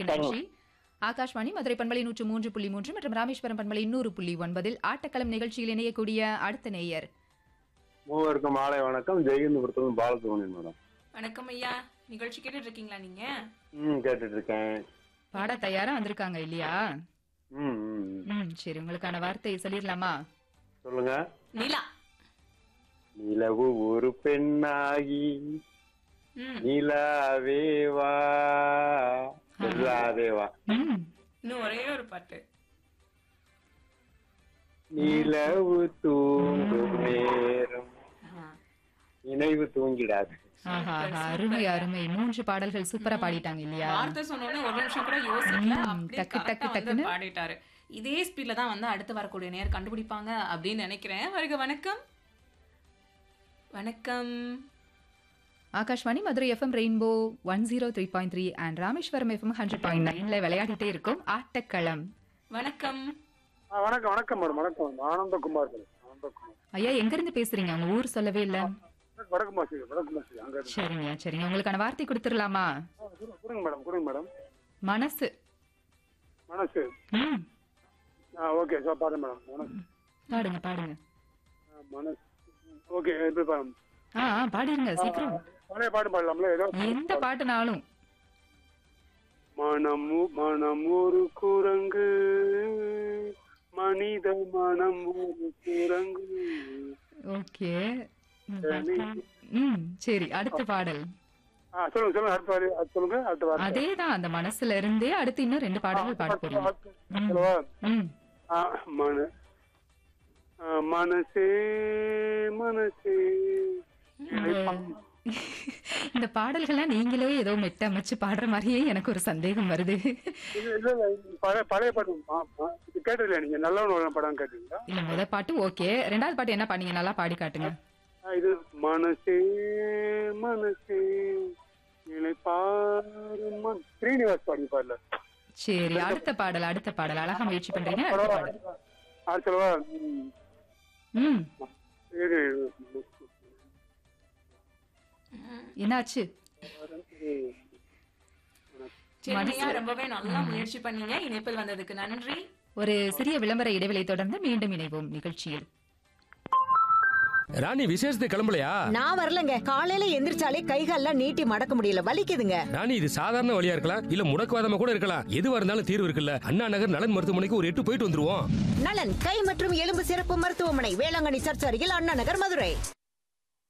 நன்றி ஆகாஷ்வாணி மதுரை பண்பலை நூற்று மூன்று புள்ளி மூன்று மற்றும் ராமேஸ்வரம் பண்பலை நூறு புள்ளி ஒன்பதில் ஆட்டக்களம் நிகழ்ச்சியில் இணையக்கூடிய அடுத்த நேயர் மூவருக்கும் மாலை வணக்கம் ஜெயகந்தபுரத்துல பாலசுப்ரமணியன் மேடம் வணக்கம் ஐயா நிகழ்ச்சி கேட்டுட்டு இருக்கீங்களா நீங்க ம் கேட்டுட்டு இருக்கேன் பாட தயாரா வந்திருக்காங்க இல்லையா ம் ம், ம். ம் சரி உங்களுக்கான வார்த்தையை சொல்லிடலாமா சொல்லுங்க நிலா நிலவு ஒரு பெண்ணாகி ம் நிலாவே வா நிலாவே வா ம் இன்னும் ஒரே ஒரு பாட்டு நிலவு தூங்கும் நேரம் ஆ. நினைவு தூங்கிடாது ஆஹா ஆஹா, அருமை அருமை மூன்று பாடல்கள் சூப்பரா பாடிட்டாங்க இல்லையா வார்த்தை சொன்னோடனே ஒரு நிமிஷம் கூட யோசிக்கல ம், அப்படியே டக்கு, correct டக்கு, ஆ வந்து டக்குன்னு. பாடிட்டாரு இதே ஸ்பீட்ல தான் வந்து அடுத்து வரக்கூடிய நேர் கண்டுபிடிப்பாங்க அப்படின்னு நினைக்கிறேன் வருக வணக்கம் வணக்கம் Akashvani Madurai FM rainbow one zero three point three and Rameswaram FM hundred point நைன்ல விளையாடிட்டே இருக்கும் ஆட்டக்களம் வணக்கம் ஆ, வணக்கம் வணக்கம் மேடம் வணக்கம் ஆனந்தகுமார் மேடம் ஆனந்தகுமார் ஐயா எங்க இருந்து பேசுறீங்க உங்க ஊர் சொல்லவே இல்ல வடக்கு மாசி வடக்கு மாசி அங்க இருந்து. சரிங்க சரிங்க உங்களுக்கான வார்த்தை கொடுத்துடலாமா ஆ, கொடுங்க, கொடுங்க மேடம் கொடுங்க மேடம் மனசு மனசு ம் ஆ ஓகே சார் பாருங்க மேடம் மனசு பாடுங்க பாடுங்க ஆ, மனசு ஓகே எப்படி பாருங்க ஆ ஆ, பாடிருங்க சீக்கிரம் பழைய பாட்டு பாடலாம்ல ஏதோ எந்த பாட்டுனாலும் மனம் ஒ- மனம் ஒரு குரங்கு மனித மனம் ஒரு குரங்கு ஓகே ம் சரி அடுத்த பாடல் ஆ சொல்லுங்க சொல்லுங்க அடுத்த வாரி அது சொல்லுங்க அடுத்த வாரம் அதேதான் அந்த மனசுல இருந்தே அடுத்து இன்னும் ரெண்டு பாடல்கள் பாட போறீங்க ம். சொல்லவா ம் ஆ, மன ஆ, மனசே மனசே இந்த- இந்த பாடல்கள்லாம் நீங்களே ஏதோ மெட்ட அமைச்சு பாடுற மாதிரியே எனக்கு ஒரு சந்தேகம் வருது இல்ல இல்ல இல்ல, பழைய பழைய பாட்டு ஆ, ஆ, இது கேட்டதில்ல நீங்க நல்லவன் படம் கேட்டீங்களா இல்ல முத பாட்டு ஓகே ரெண்டாவது பாட்டு என்ன பாடுங்க நல்லா பாடி காட்டுங்க ஆ, இது மனசே மனசே இளைப்பாறு மன் ஸ்ரீனிவாஸ் பாடி பாடல சரி அடுத்த பாடல் அடுத்த பாடல் அழகா முயற்சி பண்றீங்க அடுத்த பாடல் ஆச்சலவா ம் என்னாச்சு சரிங்கய்யா ரொம்பவே நல்லா முயற்சி பண்ணீங்க இணைப்பில் வந்ததுக்கு நன்றி ஒரு சிறிய விளம்பர இடைவெளி தொடர்ந்து மீண்டும் இணைவோம் நிகழ்ச்சியில் ராணி விசேஷத்துக்கு கிளம்பலையா நான் வரலங்க காலையில எந்திரிச்சாலே கைகால்லாம் நீட்டி மடக்க முடியல வலிக்குதுங்க ராணி இது சாதாரண வழியா இருக்கலாம் இல்ல முடக்குவாதமா கூட இருக்கலாம் எதுவா இருந்தாலும் தீர்வு இருக்குல்ல அண்ணா நகர் நலன் மருத்துவமனைக்கு ஒரு எட்டு போயிட்டு வந்துருவோம் நலன் கை மற்றும் எலும்பு சிறப்பு மருத்துவமனை வேளாங்கண்ணி சர்ச் அருகில் அண்ணா நகர் மதுரை